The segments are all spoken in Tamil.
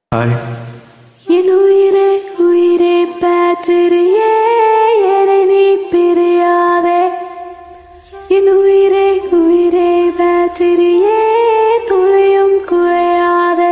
ஹாய் என் உயிரே உயிரே பேட்டரியே என்னை நீ பிரியாதே என் உயிரே உயிரே பேட்டரியே துளியும் குறையாதே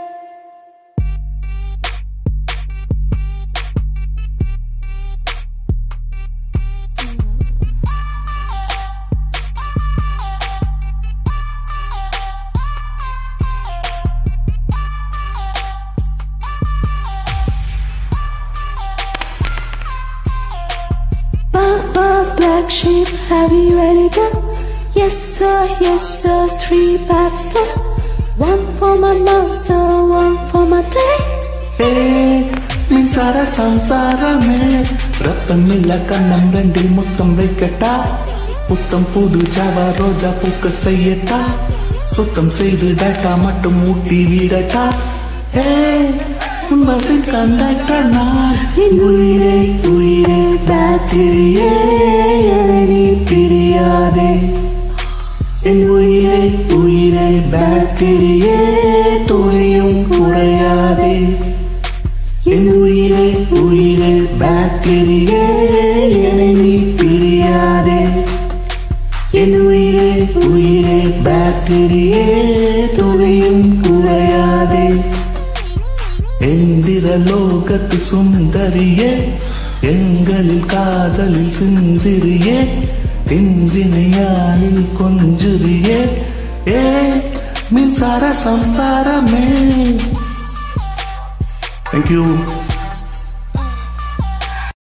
Papa black sheep, have you ready go? Yes sir, yes sir, three bags go. One for my master, one for my day. ஏ மின்சார சம்சாரமே ரத்தமில்ல கண்ணம் ரெண்டில் முத்தம் வைக்கட்டா புத்தம் புது ஜாவா ரோஜா பூக்க செய்யட்டா சுத்தம் செய்து டேட்டா மட்டும் ஊட்டி விடட்டா ஏ பஸ்ஸின் கண்டக்டர் நான் என் உயிரே உயிரே பேட்டரியே என்னை நீ பிரியாதே என் உயிரை உயிரை பேட்டரியே துளியும் குறையாதே என் உயிரை உயிரை பேட்டரியே என்னை நீ பிரியாதே என் உயிரை உயிரை பேட்டரியே துளியும் குறையாதே எந்திர லோகத்து சுந்தரியே எங்களில் காதலில் சிந்திரியே இன்றினையானில் கொஞ்சுரியே ஏ மின்சார சம்சாரமே தேங்க்யூ